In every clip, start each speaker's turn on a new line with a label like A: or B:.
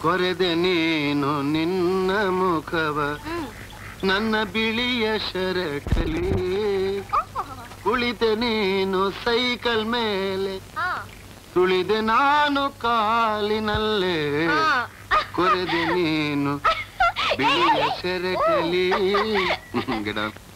A: ಕೊರೆದೆ ನೀನು ನಿನ್ನ ಮುಖವ ನನ್ನ ಬಿಳಿಯ ಶರಟಲಿ ಕುಳಿತೆ ನೀನು ಸೈಕಲ್ ಮೇಲೆ ತುಳಿದೆ ನಾನು ಕಾಲಿನಲ್ಲೇ ಕೊರೆದೆ ನೀನು ಬಿಳಿಯ ಶರಟಲಿ ಗಿಡ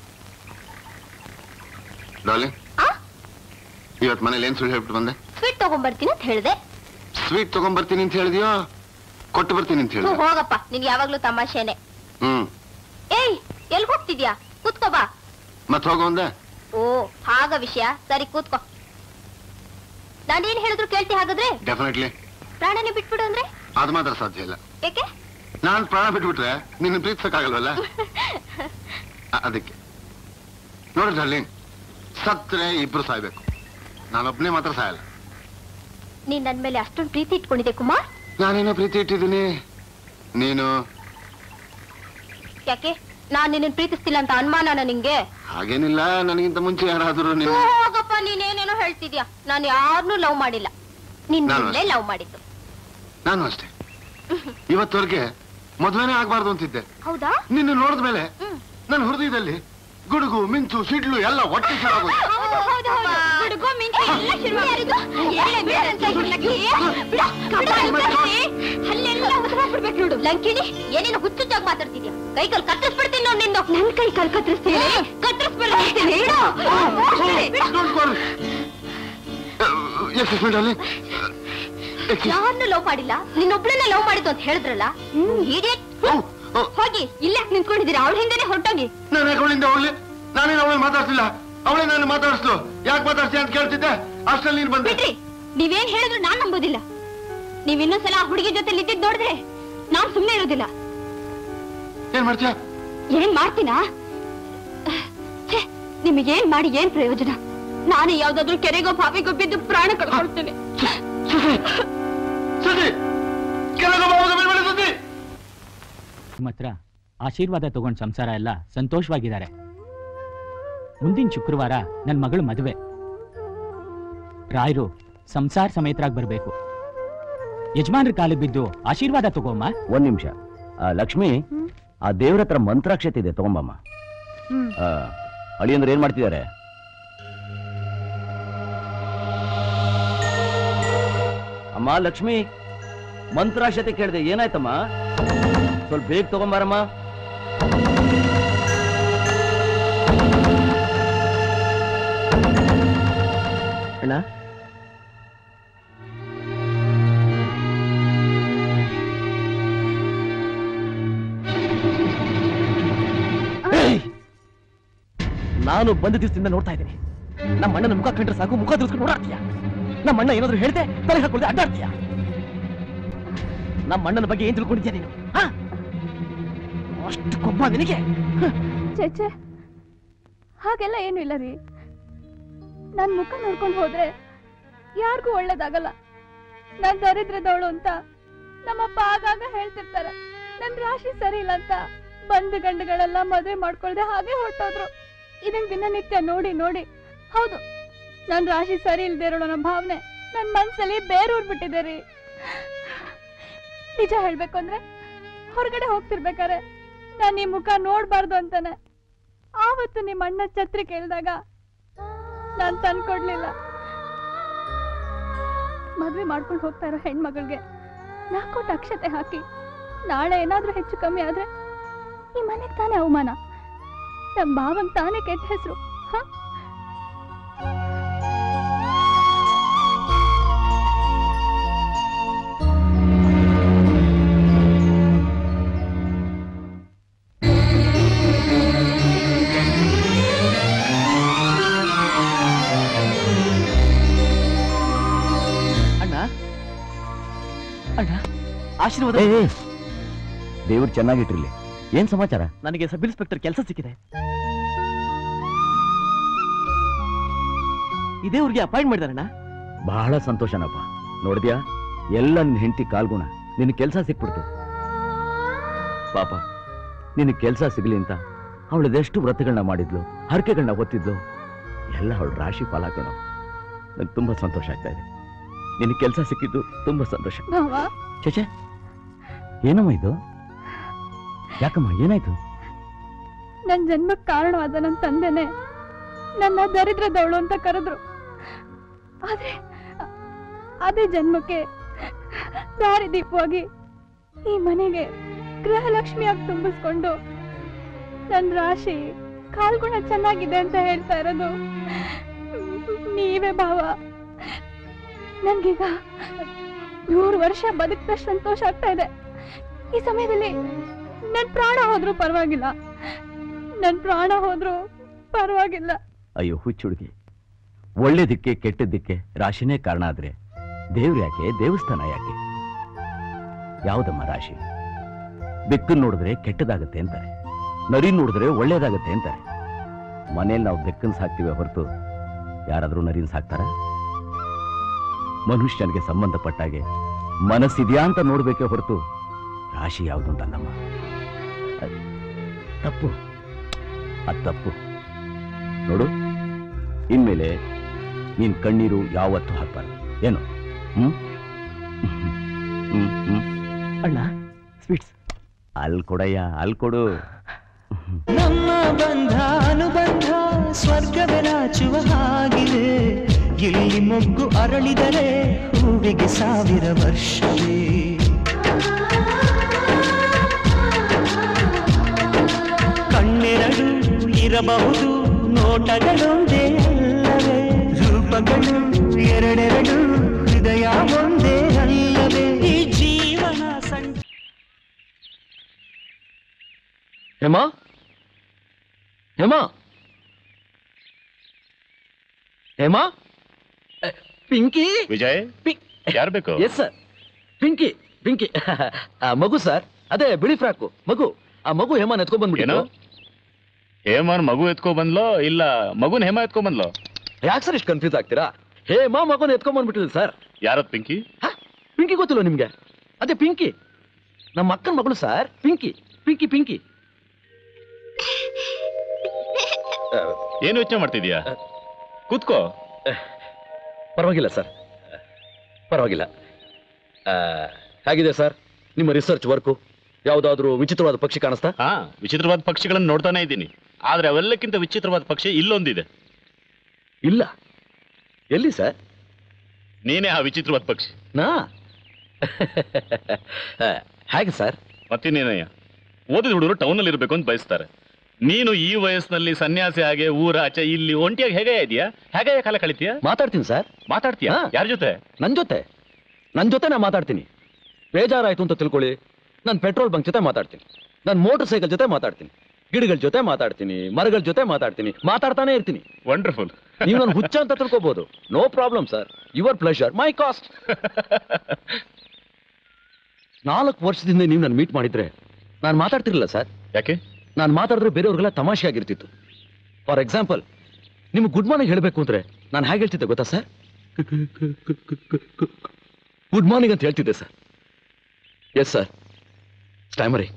A: ಡಾಲಿ ಇವತ್ ಮನೇಲಿ ಏನ್ ಸುಳ್ಳು ಹೇಳ್ಬಿಟ್ಟು ಬಂದೆ
B: ಸ್ವೀಟ್ ತಗೊಂಡ್ಬರ್ತೀನಿ ಅಂತ ಹೇಳ್ದೆ
A: ಸ್ವೀಟ್ ತಗೊಂಡ್ಬರ್ತೀನಿ ಅಂತ ಹೇಳಿದ್ಯೋ ಕೊಟ್ಟು ಬರ್ತೀನಿ ಅಂತ
B: ಹ್ಞೂ,
A: ಹೇಳಿದ್ಯೋ
B: ಹೋಗಪ್ಪ ನಿನ್ ಯಾವಾಗ್ಲೂ ತಮಾಷೆನೆ
A: ಹ್ಮ್
B: ಏಯ್ ಎಲ್ ಹೋಗ್ತಿದ್ಯಾ ಕೂತ್ಕೋ ಬಾ
A: ಮತ್ ಹೋಗೋ ಒಂದೆ
B: ಓ ಹಾಗ ವಿಷಯ ಸರಿ ಕೂತ್ಕೋ ನಾನೇನ್ ಹೇಳಿದ್ರು ಕೇಳ್ತಿ ಹಾಗಾದ್ರೆ
A: ಡೆಫಿನೆಟ್ಲಿ
B: ಪ್ರಾಣನೇ ಬಿಟ್ಬಿಡು ಅಂದ್ರೆ
A: ಅದು ಮಾತ್ರ ಸಾಧ್ಯ ಇಲ್ಲ
B: ಯಾಕೆ
A: ನಾನ್ ಪ್ರಾಣ ಬಿಟ್ಬಿಟ್ರೆ ನಿನ್ನ ಪ್ರೀತಿಸಕ್ಕಾಗಲ್ವಲ್ಲ ಅ- ಅದಕ್ಕೆ ನೋಡಿ ಡಾರ್ಲಿಂಗ್ ಸತ್ರೆ ಇಬ್ರು ಸಾಯ್ಬೇಕು ನಾನೊಬ್ನೇ ಮಾತ್ರ ಸಾಯಲ್ಲ
B: ನೀನ್ ನನ್ ಮೇಲೆ ಅಷ್ಟೊಂದು ಪ್ರೀತಿ ಇಟ್ಕೊಂಡಿದ್ದೆ ಕುಮಾರ್
A: ನಾನೇನೋ ಪ್ರೀತಿ ಇಟ್ಟಿದ್ದೀನಿ ನೀನು
B: ಯಾಕೆ ನಾನ್ ನಿನ್ನ ಪ್ರೀತಿಸ್ತಿಲ್ಲ ಅಂತ ಅನುಮಾನನ ನಿಂಗೆ
A: ಹಾಗೇನಿಲ್ಲ ನನಗಿಂತ ಮುಂಚೆ ಯಾರಾದ್ರೂ ನೀನು
B: ಹೋಗಪ್ಪ ನೀನೇನೇನೋ ಹೇಳ್ತಿದ್ಯಾ ನಾನು ಯಾರನ್ನೂ ಲವ್ ಮಾಡಿಲ್ಲ ನಿನ್
A: ನಾನು
B: ನಿನ್ನೆ ಲವ್ ಮಾಡಿದ್ದು
A: ನಾನು ಅಷ್ಟೇ ಇವತ್ತವರೆಗೆ ಮದುವೆನೇ ಆಗ್ಬಾರ್ದು ಅಂತಿದ್ದೆ
B: ಹೌದಾ
A: ನಿನ್ನ ನೋಡಿದ ಮೇಲೆ
B: ಹ್ಮ್.
A: ನನ್ನ ಹೃದಯದಲ್ಲಿ ಗುಡುಗು ಮಿಂಚು ಸಿಡ್ಲು ಎಲ್ಲ ಒಟ್ಟಿ ಶುರುವಾಗೋಯ್ತು
B: ಹೌದು ಹೌದು ಹೌದು ಗುಡುಗು ಮಿಂಚು ಎಲ್ಲ ಶುರುವಾಗಿದೆ ಏನೇ ಬೇಡ ಅಂತ ಇದ್ರು ಲಕ್ಕಿ. ಬಿಡ, ಬಿಡ, ಲಕ್ಕಿ. ಅಲ್ಲೆಲ್ಲ ಉಸಿರಾಡ್ಬಿಡ್ಬೇಕು ನೋಡು ಲಂಕಿಣಿ ಏನೇನು ಹುಚ್ಚುಚ್ಚಾಗಿ ಮಾತಾಡ್ತಿದ್ಯಾ ಕೈ ಕಾಲ್ ಕತ್ತರಿಸ್ಬಿಡ್ತೀನಿ ನೋಡು ನಿಂದು ನನ್ ಕೈ ಕಾಲ್ ಕತ್ತರಿಸ್ತೀನಿ ಕತ್ತರಿಸ್ಬಿಡ್ತೀನಿ
A: ಎಕ್ಸ್ಕ್ಯೂಸ್ ಮೀ ಡಾರ್ಲಿಂಗ್
B: ಯಾರನ್ನು ಲವ್ ಮಾಡಿಲ್ಲ ನಿನ್ನೊಬ್ಳನ್ನ ಲವ್ ಮಾಡಿದ್ದು ಅಂತ ಹೇಳಿದ್ರಲ್ಲ ಇಡಿಯಟ್ ಹೋಗಿ ಇಲ್ಲೇ ನಿಂತ್ಕೊಂಡಿದ್ದೀರಾ ಅವಳ ಹಿಂದೆನೆ ಹೊರಟೋಗಿ
A: ನಾನು ಯಾಕೆ ಅವಳಿಂದ ಅವಳಿ ನಾನೇನು ಅವಳನ್ನ ಮಾತಾಡ್ತಿಲ್ಲ ಅವಳೇ ನಾನು ಮಾತಾಡಿಸ್ಲು ಯಾಕೆ ಮಾತಾಡ್ತೀಯ ಅಂತ ಕೇಳ್ತಿದ್ದೆ ಅಷ್ಟರಲ್ಲಿ ನೀನು ಬಂದೆ
B: ಬಿಡ್ರಿ ನೀವೇನ್ ಹೇಳಿದ್ರು ನಾನ್ ನಂಬೋದಿಲ್ಲ ನೀವ್ ಇನ್ನೊಂದ್ಸಲ ಆ ಹುಡುಗಿ ಜೊತೆ ಇದ್ದಿದ್ ನೋಡಿದ್ರೆ ನಾನ್ ಸುಮ್ನೆ ಇರೋದಿಲ್ಲ
A: ಏನ್ ಮಾಡ್ತೀಯ
B: ಏನ್ ಮಾಡ್ತೀನಾ ಛೆ, ನಿಮಗೇನ್ ಮಾಡಿ ಏನ್ ಪ್ರಯೋಜನ ನಾನೇ ಯಾವ್ದಾದ್ರು ಕೆರೆಗೋ ಬಾವಿಗೋ ಬಿದ್ದು ಪ್ರಾಣ ಕಳ್ಕೊಳ್ತೇನೆ
A: ಸುದ್ದಿ ಸುದ್ದಿ ಕೆಳಗೆ ಹೋಗೋದು ಮೇಲೆ ಮೇಲೆ ಸುದ್ದಿ
C: ನಿಮ್ಮ ಹತ್ರ ಆಶೀರ್ವಾದ ತಗೊಂಡ್ ಸಂಸಾರ ಎಲ್ಲ ಸಂತೋಷವಾಗಿದ್ದಾರೆ ಮುಂದಿನ ಶುಕ್ರವಾರ ನನ್ನ ಮಗಳು ಮದುವೆ ರಾಯರು ಸಂಸಾರ ಸಮೇತರಾಗಿ ಬರ್ಬೇಕು ಯಜಮಾನ್ರ ಕಾಲಿಗೆ ಬಿದ್ದು ಆಶೀರ್ವಾದ ತಗೋಮ್ಮ
D: ಒಂದ್ ನಿಮಿಷ ಲಕ್ಷ್ಮಿ ಆ ದೇವ್ರ ಹತ್ರ ಮಂತ್ರಾಕ್ಷತೆ ಇದೆ ತಗೊಂಬಮ್ಮ ಆ, ಅಳಿಯಂದ್ರೆ ಏನ್ ಮಾಡ್ತಿದ್ದಾರೆ ಅಮ್ಮ ಲಕ್ಷ್ಮಿ ಮಂತ್ರಾಕ್ಷತೆ ಕೇಳಿದೆ ಏನಾಯ್ತಮ್ಮ ಸ್ವಲ್ಪ ಬೇಗ ತಗೊಂಬಾರಮ್ಮ ಅಣ್ಣ ಏಯ್! ನಾನು ಬಂದ ದಿವಸದಿಂದ ನೋಡ್ತಾ ಇದ್ದೀನಿ ನಮ್ಮ ಅಣ್ಣನ ಮುಖ ಕಂಡ್ರೆ ಸಾಕು ಮುಖ ತಿರ್ಸ್ಕೊಂಡು ಓಡಾಡ್ತೀಯ ನಮ್ಮ ಅಣ್ಣ ಏನಾದ್ರು ಹೇಳ್ದೆ ತಲೆ ಹಾಕೊಳ್ದೆ ಅಡ್ಡಾಡ್ತೀಯ ನಮ್ಮ ಅಣ್ಣನ ಬಗ್ಗೆ ಏನ್ ತಿಳ್ಕೊಂಡಿದ್ಯಾ ನೀನು ಹಾ? ಅಷ್ಟು ಕೊಬ್ಬ ನಿನಗೆ
E: ಚೇಚೆ ಹಾಗೆಲ್ಲ ಏನು ಇಲ್ಲ ರೀ ನನ್ ಮುಖ ನೋಡ್ಕೊಂಡು ಹೋದ್ರೆ ಯಾರಿಗೂ ಒಳ್ಳೇದಾಗಲ್ಲ ನಾನ್ ದರಿದ್ರದವಳು ಅಂತ ನಮ್ಮಪ್ಪ ಆಗಾಗ ಹೇಳ್ತಿರ್ತಾರೆ ನನ್ ರಾಶಿ ಸರಿ ಇಲ್ಲ ಅಂತ ಬಂಧು ಗಂಡುಗಳೆಲ್ಲ ಮದುವೆ ಮಾಡ್ಕೊಳ್ದೆ ಹಾಗೆ ಹೊರಟೋದ್ರು ಇದನ್ ದಿನನಿತ್ಯ ನೋಡಿ ನೋಡಿ ಹೌದು ನನ್ ರಾಶಿ ಸರಿ ಇಲ್ದೇ ಇರೋಣ ಅನ್ನೋ ಭಾವನೆ ನನ್ ಮನ್ಸಲ್ಲಿ ಬೇರೂರ್ ಬಿಟ್ಟಿದೆ ರೀ ನಿಜ ಹೇಳ್ಬೇಕು ಅಂದ್ರೆ ಹೊರಗಡೆ ಹೋಗ್ತಿರ್ಬೇಕಾರೆ ನಾನ್ ಈ ಮುಖ ನೋಡ್ಬಾರ್ದು ಅಂತಾನೆ ಆವತ್ತು ನಿಮ್ಮ ಅಣ್ಣ ಛತ್ರಿ ಕೇಳಿದಾಗ ನಾನ್ ತಂದ್ಕೊಡ್ಲಿಲ್ಲ ಮದ್ವೆ ಮಾಡ್ಕೊಂಡು ಹೋಗ್ತಾ ಇರೋ ಹೆಣ್ಮಗಳಿಗೆ ನಾಲ್ಕೋಟ್ ಅಕ್ಷತೆ ಹಾಕಿ ನಾಳೆ ಏನಾದ್ರೂ ಹೆಚ್ಚು ಕಮ್ಮಿ ಆದ್ರೆ ಈ ಮನೆಗ್ ತಾನೇ ಅವಮಾನ ನಮ್ ಭಾವಂಗ್ ತಾನೇ ಕೆಟ್ಟ ಹೆಸರು
D: ಅಣ್ಣ ಅಣ್ಣ ಆಶೀರ್ವಾದ ದೇವ್ರು ಚೆನ್ನಾಗಿಟ್ಟಿರ್ಲಿ ಏನ್ ಸಮಾಚಾರ ನನಗೆ ಸಬ್ ಇನ್ಸ್ಪೆಕ್ಟರ್ ಕೆಲಸ ಸಿಕ್ಕಿದೆ ಇದೇ ಊರಿಗೆ ಅಪಾಯಿಂಟ್ ಮಾಡಿದಾರಣ್ಣ ಬಹಳ ಸಂತೋಷನಪ್ಪ ನೋಡಿದ್ಯಾ ಎಲ್ಲ ನಿನ್ ಹೆಂಡತಿ ಕಾಲ್ಗುಣ ನಿನ್ ಕೆಲಸ ಸಿಕ್ಬಿಡ್ತು ಪಾಪ ನಿನ್ ಕೆಲಸ ಸಿಗ್ಲಿ ಅಂತ ಅವಳದೆಷ್ಟು ವ್ರತಗಳನ್ನ ಮಾಡಿದ್ಲು ಹರಕೆಗಳನ್ನ ಹೊತ್ತಿದ್ಲು ಎಲ್ಲ ಅವಳು ರಾಶಿ ಫಲ ಕಣೋ ನಂಗೆ ತುಂಬಾ ಸಂತೋಷ ಆಗ್ತಾ ಇದೆ ನಿನ್ ಕೆಲಸ ಸಿಕ್ಕಿದ್ದು ತುಂಬಾ ಸಂತೋಷ
E: ಭಾವ
D: ಚೇಚೆ ಏನಮ್ಮ ಇದು ಯಾಕಮ್ಮ ಏನಾಯ್ತು
E: ನನ್ ಜನ್ಮಕ್ ಕಾರಣವಾದ ನನ್ನ ತಂದೆನೆ ನನ್ನ ದರಿದ್ರದವಳು ಅಂತ ಕರೆದ್ರು ಆದ್ರೆ ಅದೇ ಜನ್ಮಕ್ಕೆ ದಾರಿದೀಪವಾಗಿ ಈ ಮನೆಗೆ ಗೃಹಲಕ್ಷ್ಮಿಯಾಗಿ ತುಂಬಿಸ್ಕೊಂಡು ನನ್ ರಾಶಿ ಕಾಲ್ಗುಣ ಚೆನ್ನಾಗಿದೆ ಅಂತ ಹೇಳ್ತಾ ಇರೋದು ನೀವೇ ಭಾವ ನನ್ಗೀಗ ನೂರು ವರ್ಷ ಬದುಕಿದಷ್ಟು ಸಂತೋಷ ಆಗ್ತಾ ಇದೆ ಈ ಸಮಯದಲ್ಲಿ ನನ್ ಪ್ರಾಣ ಹೋದ್ರೂ ಪರವಾಗಿಲ್ಲ ನನ್ ಪ್ರಾಣ ಹೋದ್ರೂ ಪರವಾಗಿಲ್ಲ
D: ಅಯ್ಯೋ ಹುಚ್ಚುಡುಗಿ ಒಳ್ಳೇದಕ್ಕೆ ಕೆಟ್ಟದ್ದಕ್ಕೆ ರಾಶಿನೇ ಕಾರಣ ಆದ್ರೆ ದೇವ್ರು ಯಾಕೆ ದೇವಸ್ಥಾನ ಯಾಕೆ ಯಾವುದಮ್ಮ ರಾಶಿ ಬೆಕ್ಕನ್ನು ನೋಡಿದ್ರೆ ಕೆಟ್ಟದಾಗತ್ತೆ ಅಂತಾರೆ ನರಿ ನೋಡಿದ್ರೆ ಒಳ್ಳೇದಾಗತ್ತೆ ಅಂತಾರೆ ಮನೇಲಿ ನಾವು ಬೆಕ್ಕನ್ ಸಾಕ್ತಿವೆ ಹೊರತು ಯಾರಾದ್ರೂ ನರಿನ ಸಾಕ್ತಾರ ಮನುಷ್ಯನಿಗೆ ಸಂಬಂಧಪಟ್ಟಾಗೆ ಮನಸ್ಸಿದ್ಯಾ ಅಂತ ನೋಡ್ಬೇಕೇ ಹೊರತು ರಾಶಿ ಯಾವುದು ಅಂತಲ್ಲಮ್ಮ ಅದ್ ತಪ್ಪು ಅದ್ ತಪ್ಪು ನೋಡು ಇನ್ಮೇಲೆ ನೀನ್ ಕಣ್ಣೀರು ಯಾವತ್ತೂ ಹಾಕ್ಬಾರ್ದು ಏನು ಹ್ಮ್ ಹ್ಮ್ ಹ್ಮ್
C: ಅಣ್ಣ ಸ್ವೀಟ್ಸ್
D: ಅಲ್ಲಿ ಕೊಡಯ್ಯ ಅಲ್ಲಿ ಕೊಡು
F: ನಮ್ಮ ಬಂಧ ಅನುಬಂಧ ಸ್ವರ್ಗವೇ ನಾಚುವ ಹಾಗಿದೆ ಇಲ್ಲಿ ಮೊಗ್ಗು ಅರಳಿದರೆ ಹೂವಿಗೆ ಸಾವಿರ ವರ್ಷವೇ ಕಣ್ಣೆರಡು ಇರಬಹುದು ನೋಟಗಳೊಂದೇ ಅಲ್ಲವೇ ರೂಪಗಳು ಎರಡೆರಡು ಹೃದಯ ಒಂದೇ ಅಲ್ಲವೇ ಈ ಜೀವನ ಸಣ್ಣ
D: ಹೇಮಾ ಹೇಮಾ ಹೇಮಾ ಅ, ಪಿಂಕಿ
G: ವಿಜಯ್
D: ಪಿ-
G: ಯಾರು ಬೇಕು
D: ಎಸ್ ಸರ್ ಪಿಂಕಿ ಪಿಂಕಿ ಆ, ಮಗು ಸರ್ ಅದೇ ಬಿಳಿ ಫ್ರಾಕು ಮಗು ಆ ಮಗು ಹೇಮಾ ಎತ್ಕೊಂಡ್
G: ಏನು
D: ಬಂದ್ಬಿಟ್ಟು
G: ಹೇಮನ್ ಮಗು ಎತ್ಕೊ ಬಂದ್ಲೋ ಇಲ್ಲ ಮಗುನ್ ಹೇಮ ಎತ್ಕೊ ಬಂದ್ಲೋ
D: ಯಾಕೆ ಸರ್ ಇಷ್ಟು ಕನ್ಫ್ಯೂಸ್ ಆಗ್ತೀರಾ ಹೇಮಾ ಮಗುನ ಎತ್ಕೊಂಡ್ ಬಂದ್ಬಿಟ್ಟಿದೆ ಸರ್
G: ಯಾರದ್ ಪಿಂಕಿ
D: ಹ? ಪಿಂಕಿ ಗೊತ್ತಿಲ್ಲ ನಿಮ್ಗೆ ಅದೇ ಪಿಂಕಿ ನಮ್ಮ ಅಕ್ಕನ ಮಗಳು ಸರ್ ಪಿಂಕಿ ಪಿಂಕಿ ಪಿಂಕಿ
G: ಏನು ಯೋಚನೆ ಮಾಡ್ತಿದ್ಯಾ ಕೂತ್ಕೋ
D: ಪರವಾಗಿಲ್ಲ ಸರ್ ಪರವಾಗಿಲ್ಲ ಆ, ಹೇಗಿದೆ ಸರ್ ನಿಮ್ಮ ರಿಸರ್ಚ್ ವರ್ಕು ಯಾವುದಾದ್ರೂ ವಿಚಿತ್ರವಾದ ಪಕ್ಷಿ ಕಾಣಿಸ್ತಾ
G: ಹಾ ವಿಚಿತ್ರವಾದ ಪಕ್ಷಿಗಳನ್ನ ನೋಡ್ತಾನೆ ಇದ್ದೀನಿ ಆದ್ರೆ ಅವೆಲ್ಲಕ್ಕಿಂತ ವಿಚಿತ್ರವಾದ ಪಕ್ಷಿ ಇಲ್ಲೊಂದಿದೆ
D: ಇಲ್ಲ ಎಲ್ಲಿ ಸರ್
G: ನೀನೇ ಆ ವಿಚಿತ್ರವಾದ ಪಕ್ಷಿ
D: ನಾ ಆ, ಹೇಗೆ ಸರ್
G: ಮತ್ತಿನ್ನೇನಯ್ಯ ಓದಿದ ಹುಡುಗರು ಟೌನಲ್ಲಿ ಇರಬೇಕು ಅಂತ ಬಯಸ್ತಾರೆ ನೀನು ಈ ವಯಸ್ಸಿನಲ್ಲಿ ಸನ್ಯಾಸಿ ಹಾಗೆ ಊರಾಚೆ ಇಲ್ಲಿ ಒಂಟಿಯಾಗಿ ಹೇಗೆ ಇದೆಯಾ ಹೇಗೆ ಕಾಲ ಕಳಿತೀಯ
D: ಮಾತಾಡ್ತೀನಿ ಸರ್
G: ಮಾತಾಡ್ತೀಯಾ
D: ಹಾ.
G: ಯಾರ ಜೊತೆ
D: ನನ್ನ ಜೊತೆ ನನ್ನ ಜೊತೆ ನಾ ಮಾತಾಡ್ತೀನಿ ಬೇಜಾರಾಯ್ತು ಅಂತ ತಿಳ್ಕೊಳ್ಳಿ ನಾನು ಪೆಟ್ರೋಲ್ ಬಂಕ್ ಜೊತೆ ಮಾತಾಡ್ತೀನಿ ನಾನು ಮೋಟರ್ ಸೈಕಲ್ ಜೊತೆ ಮಾತಾಡ್ತೀನಿ ಗಿಡಗಳ ಜೊತೆ ಮಾತಾಡ್ತೀನಿ ಮರಗಳ ಜೊತೆ ಮಾತಾಡ್ತೀನಿ ಮಾತಾಡ್ತಾನೆ ಇರ್ತೀನಿ
G: ವಂಡರ್ಫುಲ್
D: ನೀವು ನನ್ನ ಹುಚ್ಚ ಅಂತ ತಿಳ್ಕೊಬಹುದು no problem sir your pleasure my cost ನಾಲ್ಕು ವರ್ಷದಿಂದ ನೀವು ನಾನು ಮೀಟ್ ಮಾಡಿದ್ರೆ ನಾನು ಮಾತಾಡ್ತಿರಲಿಲ್ಲ ಸರ್
G: ಯಾಕೆ
D: ನಾನು ಮಾತಾಡಿದ್ರೆ ಬೇರೆಯವ್ರಿಗೆಲ್ಲ ತಮಾಷೆ ಆಗಿರ್ತಿತ್ತು ಫಾರ್ ಎಕ್ಸಾಂಪಲ್ ನಿಮ್ಗೆ ಗುಡ್ ಮಾರ್ನಿಂಗ್ ಹೇಳಬೇಕು ಅಂದ್ರೆ ನಾನು ಹೇಗೆ ಹೇಳ್ತಿದ್ದೆ ಗೊತ್ತಾ ಸರ್ ಗುಡ್ ಮಾರ್ನಿಂಗ್ ಅಂತ ಹೇಳ್ತಿದ್ದೆ ಸರ್ ಎಸ್ ಸರ್ ಸ್ಟೈಮರಿ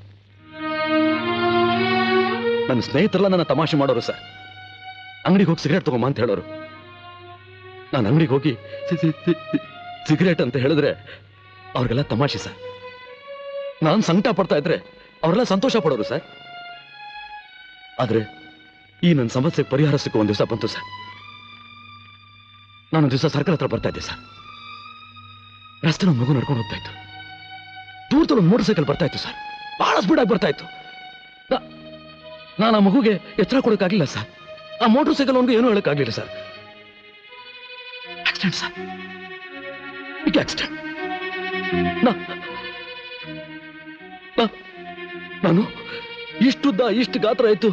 D: ನನ್ನ ಸ್ನೇಹಿತರೆಲ್ಲ ನನ್ನ ತಮಾಷೆ ಮಾಡೋರು ಸರ್ ಅಂಗಡಿಗೆ ಹೋಗಿ ಸಿಗರೇಟ್ ತಗೊಂಬ ಅಂತ ಹೇಳೋರು ನಾನು ಅಂಗಡಿಗೆ ಹೋಗಿ ಸಿಗರೇಟ್ ಅಂತ ಹೇಳಿದ್ರೆ ಅವ್ರಿಗೆಲ್ಲ ತಮಾಷೆ ಸರ್ ನಾನು ಸಂಕಟ ಪಡ್ತಾ ಇದ್ರೆ ಅವರೆಲ್ಲ ಸಂತೋಷ ಪಡೋರು ಸರ್ ಆದ್ರೆ ಈ ನನ್ನ ಸಮಸ್ಯೆ ಪರಿಹಾರ ಸಿಕ್ಕೋ ಒಂದು ದಿವಸ ಬಂತು ಸರ್ ನಾನೊಂದು ದಿವಸ ಸರ್ಕಲ್ ಹತ್ರ ಬರ್ತಾ ಇದ್ದೆ ಸರ್ ರಸ್ತೆ ಒಂದು ಮಗು ನಡ್ಕೊಂಡು ಹೋಗ್ತಾ ಇತ್ತು ದೂರದಲ್ಲಿ ಒಂದು ಮೋಟರ್ ಸೈಕಲ್ ಬರ್ತಾ ಇತ್ತು ಸರ್ ಬಹಳ ಸ್ಪೀಡ್ ಆಗಿ ಬರ್ತಾ ಇತ್ತು ನಾ- ನಾನು ಆ ಮಗುಗೆ ಎಚ್ಚರ ಕೊಡೋಕ್ಕಾಗಲಿಲ್ಲ ಸರ್ ಆ ಮೋಟರ್ ಸೈಕಲ್ ಅವನಿಗೆ ಏನೂ ಹೇಳೋಕ್ಕಾಗಲಿಲ್ಲ ಸರ್ ಆಕ್ಸಿಡೆಂಟ್ ಸರ್ ಈಗ ಆಕ್ಸಿಡೆಂಟ್ ನಾನು ಇಷ್ಟುದ್ದ ಇಷ್ಟು ಗಾತ್ರ ಆಯ್ತು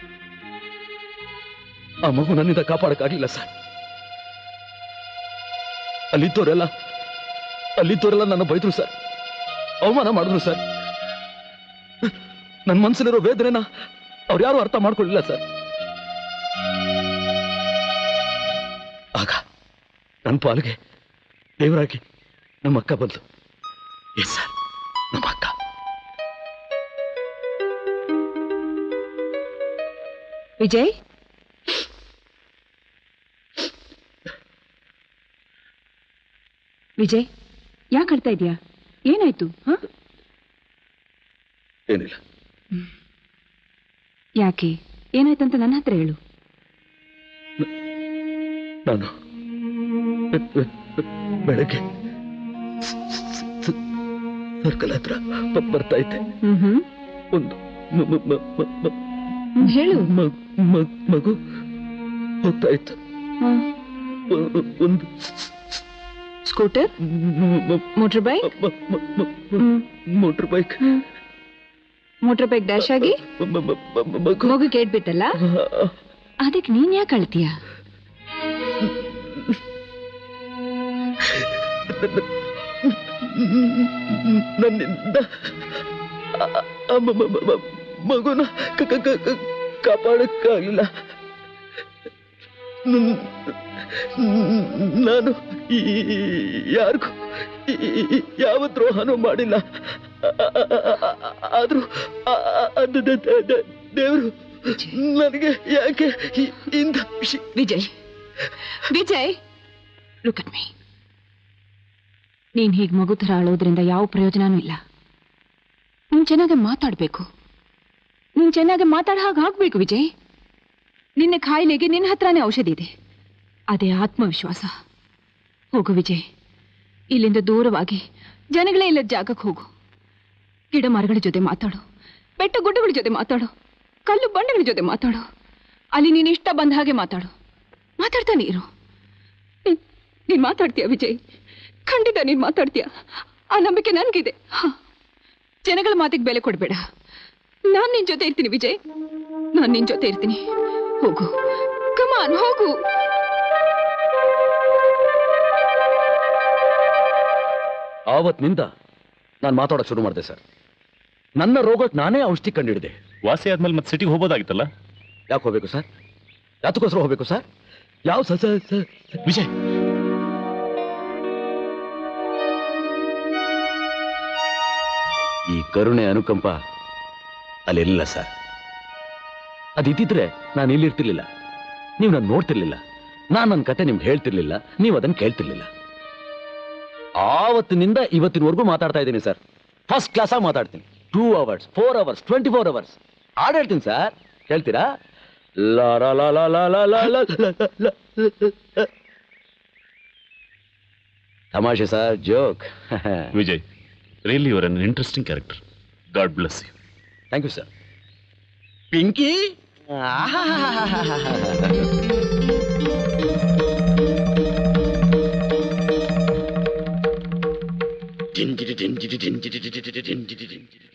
D: ಆ ಮಗು ನನ್ನಿಂದ ಕಾಪಾಡಕ್ಕಾಗಲಿಲ್ಲ ಸರ್ ಅಲ್ಲಿದ್ದವರೆಲ್ಲ ಅಲ್ಲಿದ್ದವರೆಲ್ಲ ನನ್ನ ಬೈದ್ರು ಸರ್ ಅವಮಾನ ಮಾಡಿದ್ರು ಸರ್ ನನ್ನ ಮನಸ್ಸಲ್ಲಿರೋ ವೇದನೆನ ಅವ್ರು ಯಾರು ಅರ್ಥ ಮಾಡ್ಕೊಳ್ಳಿಲ್ಲ ಸರ್ ಆಗ ನನ್ನ ಪಾಲಿಗೆ ದೇವರಾಗಿ ನಮ್ಮ ಅಕ್ಕ ಬಂತು ಎಸ್ ಸರ್ ನಮ್ಮ ಅಕ್ಕ
H: ವಿಜಯ್ ವಿಜಯ್ ಯಾಕೆ ಅಳ್ತಾ ಇದೀಯಾ ಏನಾಯ್ತು ಹ
D: ಏನಿಲ್ಲ
H: ಯಾಕೆ ಏನಾಯ್ತಂತ ನನ್ನ ಹತ್ರ ಹೇಳು
D: ನಾನು ಬೆಳಗ್ಗೆ ಸರ್ಕಲ್ ಹತ್ರ ಬ- ಬರ್ತಾ ಇದ್ದೆ
H: ಹ್ಮ್ ಹ್ಮ್
D: ಒಂದು ಮ- ಮ- ಮ- ಮ- ಮ-
H: ಹ್ಮ್, ಹೇಳು
D: ಮ- ಮ- ಮಗು ಹೋಗ್ತಾ ಇತ್ತು
H: ಹ್ಮ್.
D: ಒ- ಒಂದು
H: ಸ್ಕೂಟರ್
D: ಮ- ಮ-
H: ಮೋಟರ್ ಬೈಕ್
D: ಮ- ಮ- ಮ- ಮ-
H: hmm
D: motorbike
H: hmm. Motorbike dash ಆಗಿ
D: ಮ- ಮ- ಮ- ಮ- ಮಗು
H: ಮಗು ಕೇಳ್ಬಿಟ್ಟಲ್ಲ ಅದಕ್ಕೆ ನೀನ್ ಯಾಕೆ ಅಳ್ತೀಯ
D: ನನ್ನಿಂದ ಆ- ಆ ಮ- ಮ- ಮ- ಮ- ಮಗುನ ಕ- ಕ- ಕ- ಕ- ಕಾಪಾಡಕ್ಕಾಗ್ಲಿಲ್ಲ ನನ್- ನಾನು ಈ- ಯಾರಿಗೂ ಈ- ಈ- ಯಾವ ದ್ರೋಹನೂ ಮಾಡಿಲ್ಲ ಆ- ಆ- ಆ- ಆ- ಆದ್ರೂ ಆ- ಆ- ಆ ದ- ದ- ದ- ದ- ದೇವ್ರು ನನಗೆ ಯಾಕೆ ಈ- ಇಂಥ ಶಿ-
H: Vijay Vijay look at me ನೀನ್ ಹೀಗೆ ಮಗು ಥರ ಅಳೋದ್ರಿಂದ ಯಾವ ಪ್ರಯೋಜನನೂ ಇಲ್ಲ ನೀನ್ ಚೆನ್ನಾಗಿ ಮಾತಾಡ್ಬೇಕು ನೀನ್ ಚೆನ್ನಾಗಿ ಮಾತಾಡ ಹಾಗೆ ಆಗ್ಬೇಕು ವಿಜಯ್ ನಿನ್ನ ಕಾಯಿಲೆಗೆ ನಿನ್ನ ಹತ್ರನೇ ಔಷಧಿ ಇದೆ ಅದೇ ಆತ್ಮವಿಶ್ವಾಸ ಹೋಗು ವಿಜಯ್ ಇಲ್ಲಿಂದ ದೂರವಾಗಿ ಜನಗಳೇ ಇಲ್ಲದ ಜಾಗಕ್ಕೆ ಹೋಗು ಗಿಡ ಮರಗಳ ಜೊತೆ ಮಾತಾಡು ಬೆಟ್ಟ ಗುಡ್ಡಗಳ ಜೊತೆ ಮಾತಾಡು ಕಲ್ಲು ಬಂಡೆಗಳ ಜೊತೆ ಮಾತಾಡು ಅಲ್ಲಿ ನೀನು ಇಷ್ಟ ಬಂದ ಹಾಗೆ ಮಾತಾಡು ಮಾತಾಡ್ತಾನೆ ಇರು ನೀನ್- ನೀನ್ ಮಾತಾಡ್ತೀಯ ವಿಜಯ್ ಖಂಡಿತ ನೀನ್ ಮಾತಾಡ್ತೀಯ ಆ ನಂಬಿಕೆ ನನ್ಗಿದೆ ಹ. ಜನಗಳ ಮಾತಿಗೆ ಬೆಲೆ ಕೊಡ್ಬೇಡ ನಾನ್ ನಿನ್ ಜೊತೆ ಇರ್ತೀನಿ ವಿಜಯ್ ನಾನ್ ನಿನ್ ಜೊತೆ ಇರ್ತೀನಿ ಹೋಗು ಕಮಾನ್ ಹೋಗು
D: ಆವತ್ತಿನಿಂದ ನಾನು ಮಾತಾಡೋಕೆ ಶುರು ಮಾಡಿದೆ ಸರ್ ನನ್ನ ರೋಗಕ್ಕೆ ನಾನೇ ಔಷಧಿ ಕಂಡಿಡಿದೆ
G: ವಾಸಿ ಆದ್ಮೇಲೆ ಮತ್ತೆ ಸಿಟಿಗೆ ಹೋಗ್ಬೋದಾಗಿತ್ತಲ್ಲ
D: ಯಾಕೆ ಹೋಗ್ಬೇಕು ಸರ್ ಯಾತಕ್ಕೋಸ್ಕರ ಹೋಗ್ಬೇಕು ಸರ್ ಯಾವ ಸ ಸ- ಸ-
G: ವಿಜಯ್
D: ಈ ಕರುಣೆ ಅನುಕಂಪ ಅಲ್ಲಿರಲಿಲ್ಲ ಸರ್ ಅದಿದ್ದಿದ್ರೆ ನಾನು ಇಲ್ಲಿರ್ತಿರ್ಲಿಲ್ಲ ನೀವು ನಾನು ನೋಡ್ತಿರ್ಲಿಲ್ಲ ನಾನು ನನ್ನ ಕತೆ ನಿಮ್ಗೆ ಹೇಳ್ತಿರ್ಲಿಲ್ಲ ನೀವು ಅದನ್ನು ಕೇಳ್ತಿರ್ಲಿಲ್ಲ ಆವತ್ತಿನಿಂದ ಇವತ್ತಿನವರೆಗೂ ಮಾತಾಡ್ತಾ ಇದ್ದೀನಿ ಸರ್ ಫಸ್ಟ್ ಕ್ಲಾಸಾಗಿ ಮಾತಾಡ್ತೀನಿ two hours four hours twenty four hours ಹಾಡು ಹೇಳ್ತೀನಿ ಸರ್ ಹೇಳ್ತೀರಾ ಲಾ ರಾ ಲಾ la la la la la la la la la. ತಮಾಷೆ sir joke
G: Vijay really your an interesting character God bless you
D: thank you sir Pinky ಜಿಂಜಿರಿ ಜಿಂಜಿರಿ ಜಿಂಜಿರಿ ಜಿಂಜಿರಿ ಜಿಂಜಿರಿ ಜಿಂಜಿರಿ